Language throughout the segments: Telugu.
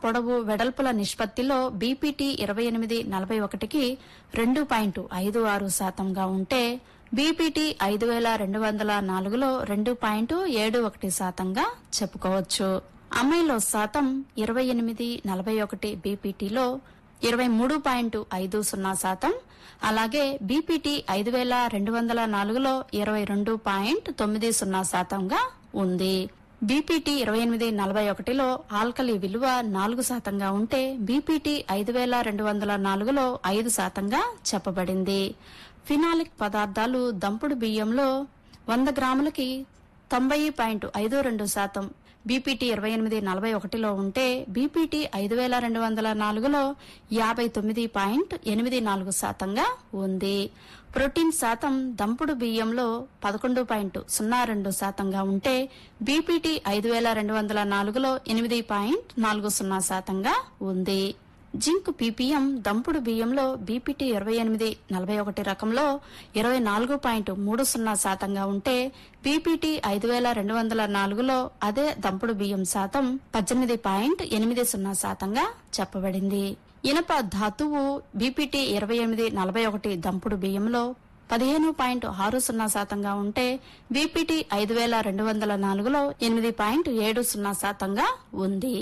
పొడవు వెడల్పుల నిష్పత్తిలో బీపీటీ ఇరవై ఎనిమిది నలభై ఒకటికి రెండు పాయింట్ ఐదు ఆరు శాతంగా ఉంటే బీపీటీ ఐదు వేల రెండు వందల నాలుగులో రెండు పాయింట్ ఏడు ఒకటి శాతంగా చెప్పుకోవచ్చు అమ్మాయిలో శాతం ఇరవై ఎనిమిది నలభై ఒకటి బీపీటీలో ఇరవై మూడు పాయింట్ ఐదు సున్నా శాతం అలాగే బీపీటీ ఐదు వేల రెండు వందల నాలుగులో ఇరవై రెండు పాయింట్ తొమ్మిది సున్నా శాతంగా ఉంది బీపీటీ ఇరవై ఎనిమిది నలభై ఒకటిలో ఆల్కలి విలువ నాలుగు శాతంగా ఉంటే బీపీటీ ఐదు వేల రెండు వందల నాలుగులో ఐదు శాతంగా చెప్పబడింది ఫినాలిక్ పదార్థాలు దంపుడు బియ్యంలో వంద గ్రాములకి తొంభై పాయింట్ ఐదు రెండు శాతం బీపీటీ ఇరవై ఎనిమిది నలభై ఒకటిలో ఉంటే బీపీటీ ఐదు వేల రెండు వందల నాలుగులో యాభై తొమ్మిది పాయింట్ ఎనిమిది నాలుగు శాతంగా ఉంది ప్రోటీన్ శాతం దంపుడు బియ్యంలో పదకొండు పాయింట్ సున్నా రెండు శాతంగా ఉంటే బీపీటీ ఐదు వేల రెండు వందల నాలుగులో ఎనిమిది పాయింట్ నాలుగు సున్నా శాతంగా ఉంది జింక్ పీపీఎం దంపుడు బియ్యంలో బీపీటీ ఇరవై ఎనిమిది నలభై ఒకటి రకంలో ఇరవై నాలుగు పాయింట్ మూడు సున్నా శాతంగా ఉంటే బీపీటీ ఐదు వేల రెండు వందల నాలుగులో అదే దంపుడు బియ్యం శాతం పద్దెనిమిది పాయింట్ ఎనిమిది సున్నా శాతంగా చెప్పబడింది ఇనప ధాతువు బీపీటీ ఇరవై ఎనిమిది నలభై ఒకటి దంపుడు బియ్యంలో పదిహేను పాయింట్ ఆరు సున్నా శాతంగా ఉంటే బీపీటీ ఐదు వేల రెండు వందల నాలుగులో ఎనిమిది పాయింట్ ఏడు సున్నా శాతంగా ఉంది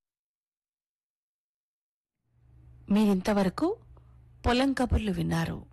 మీరింతవరకు పొలం కబుర్లు విన్నారు